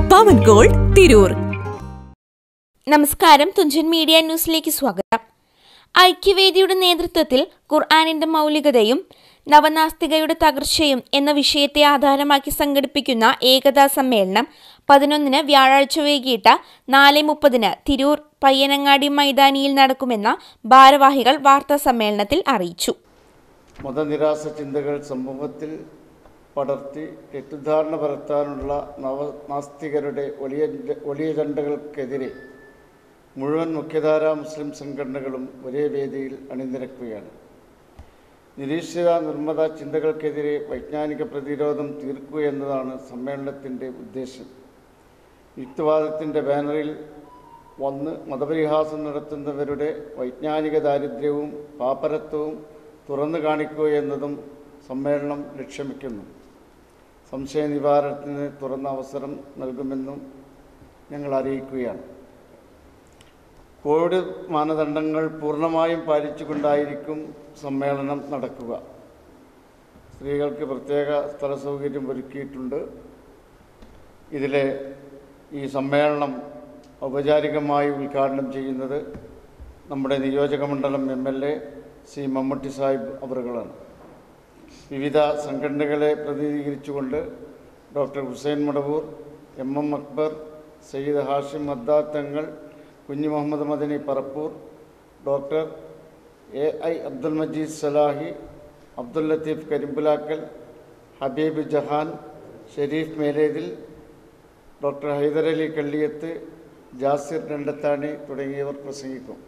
പവൻ gold Tirur നമസ്കാരം Thunchan media ന്യൂസിലേക്ക് സ്വാഗതം ഐക്യവേദിയുടെ നേതൃത്വത്തിൽ ഖുർആാനിന്റെ മൗലികതയും നവനാസ്തികയുടെ തകർച്ചയും എന്ന വിഷയത്തെ ആധാരമാക്കി സംഘടിപ്പിക്കുന്ന ഏകതാ സമ്മേളനം പതിനൊന്നിന് വ്യാഴാഴ്ച വൈകിട്ട് നാല് മുപ്പതിന് തിരൂർ പയ്യനങ്ങാടി മൈതാനിയിൽ നടക്കുമെന്ന് ഭാരവാഹികൾ വാർത്താ സമ്മേളനത്തിൽ അറിയിച്ചു മതനിരാസ ചിന്തകൾ സമൂഹത്തിൽ പടർത്തി തെറ്റിദ്ധാരണ പരത്താനുള്ള നവ നാസ്തികരുടെ വലിയ വലിയ ജണ്ടകൾക്കെതിരെ മുഴുവൻ മുഖ്യധാരാ മുസ്ലിം സംഘടനകളും ഒരേ വേദിയിൽ അണിനിരക്കുകയാണ് നിരീക്ഷിത നിർമ്മത ചിന്തകൾക്കെതിരെ വൈജ്ഞാനിക പ്രതിരോധം തീർക്കുക എന്നതാണ് സമ്മേളനത്തിൻ്റെ ഉദ്ദേശം യുക്തിവാദത്തിൻ്റെ ബാനറിൽ വന്ന് മതപരിഹാസം നടത്തുന്നവരുടെ വൈജ്ഞാനിക ദാരിദ്ര്യവും പാപ്പരത്വവും തുറന്നു കാണിക്കുക എന്നതും സമ്മേളനം ലക്ഷ്യമിക്കുന്നു സംശയ നിവാരണത്തിന് തുറന്ന അവസരം നൽകുമെന്നും ഞങ്ങൾ അറിയിക്കുകയാണ് കോവിഡ് മാനദണ്ഡങ്ങൾ പൂർണ്ണമായും പാലിച്ചുകൊണ്ടായിരിക്കും സമ്മേളനം നടക്കുക സ്ത്രീകൾക്ക് പ്രത്യേക സ്ഥല സൗകര്യം ഒരുക്കിയിട്ടുണ്ട് ഇതിലെ ഈ സമ്മേളനം ഔപചാരികമായി ഉദ്ഘാടനം ചെയ്യുന്നത് നമ്മുടെ നിയോജകമണ്ഡലം M L A C Mammootty Sahib അവറുകളാണ് വിവിധ സംഘടനകളെ പ്രതിനിധീകരിച്ചുകൊണ്ട് doctor Hussain Madavoor M M Akbar Sayyid Hashim Maddad Thangal Kunju Muhammad Madani Parappur doctor A I Abdul Majeed Salahi Abdul Latheef Karimpulakkal Habeeb Jahan Shareef Melethil doctor Haidarali Kalliyath Jasir Randathani തുടങ്ങിയവർ പ്രസംഗിക്കും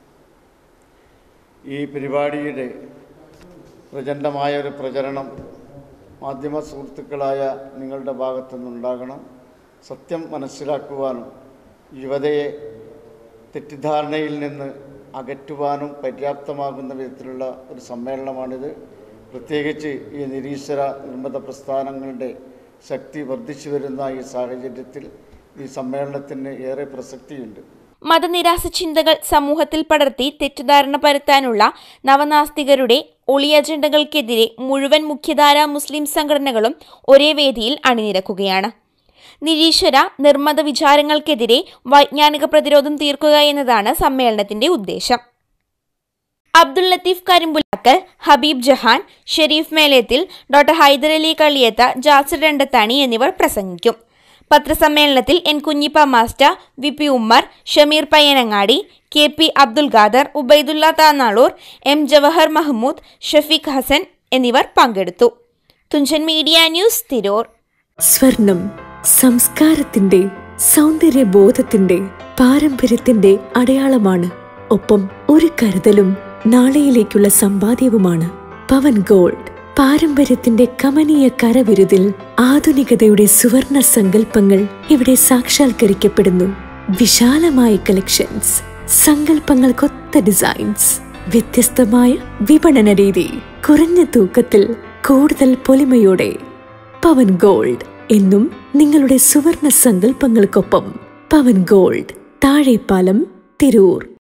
ഈ പരിപാടിയുടെ പ്രചണ്ഡമായ ഒരു പ്രചരണം മാധ്യമ സുഹൃത്തുക്കളായ നിങ്ങളുടെ ഭാഗത്തുനിന്നുണ്ടാകണം സത്യം മനസ്സിലാക്കുവാനും യുവതയെ തെറ്റിദ്ധാരണയിൽ നിന്ന് അകറ്റുവാനും പര്യാപ്തമാകുന്ന വിധത്തിലുള്ള ഒരു സമ്മേളനമാണിത് പ്രത്യേകിച്ച് ഈ നിരീശ്വര നിർമ്മത പ്രസ്ഥാനങ്ങളുടെ ശക്തി വർദ്ധിച്ചു വരുന്ന ഈ സാഹചര്യത്തിൽ ഈ സമ്മേളനത്തിന് ഏറെ പ്രസക്തിയുണ്ട് മതനിരാസ ചിന്തകൾ സമൂഹത്തിൽ പടർത്തി തെറ്റിദ്ധാരണ പരത്താനുള്ള നവനാസ്തികരുടെ ഒളി അജണ്ടകൾക്കെതിരെ മുഴുവൻ മുഖ്യധാരാ മുസ്ലിം സംഘടനകളും ഒരേ വേദിയിൽ അണിനിരക്കുകയാണ് നിരീശ്വര നിർമ്മത വിചാരങ്ങൾക്കെതിരെ വൈജ്ഞാനിക പ്രതിരോധം തീർക്കുക എന്നതാണ് സമ്മേളനത്തിന്റെ ഉദ്ദേശം അബ്ദുൽ ലത്തീഫ് കരിമ്പുലാക്കൽ ഹബീബ് ജഹാൻ ഷെരീഫ് മേലേത്തിൽ ഡോക്ടർ ഹൈദരലി കളിയത്ത ജാസിർ രണ്ടത്താണി എന്നിവർ പ്രസംഗിക്കും പത്രസമ്മേളനത്തിൽ N Kunjippa master V P Ummer Shameer Payyanangadi K P Abdul Khader Ubaidulla Thanalur M Jawahar Mahmood Shafeeq Hasan എന്നിവർ പങ്കെടുത്തു തുഞ്ചൻ മീഡിയ ന്യൂസ് തിരൂർ സ്വർണം സംസ്കാരത്തിന്റെ സൗന്ദര്യബോധത്തിന്റെ പാരമ്പര്യത്തിന്റെ അടയാളമാണ് ഒപ്പം ഒരു കരുതലും നാളെയിലേക്കുള്ള സമ്പാദ്യവുമാണ് പവൻ ഗോൾഡ് പാരമ്പര്യത്തിന്റെ കമനീയ കരവിരുതിൽ ആധുനികതയുടെ സുവർണ സങ്കല്പങ്ങൾ ഇവിടെ സാക്ഷാത്കരിക്കപ്പെടുന്നു വിശാലമായ കളക്ഷൻസ് സങ്കല്പങ്ങൾക്കൊത്ത ഡിസൈൻസ് വ്യത്യസ്തമായ വിപണന രീതി കുറഞ്ഞ തൂക്കത്തിൽ കൂടുതൽ പൊലിമയോടെ പവൻ ഗോൾഡ് എന്നും നിങ്ങളുടെ സുവർണ സങ്കല്പങ്ങൾക്കൊപ്പം പവൻ ഗോൾഡ് താഴെപ്പാലം തിരൂർ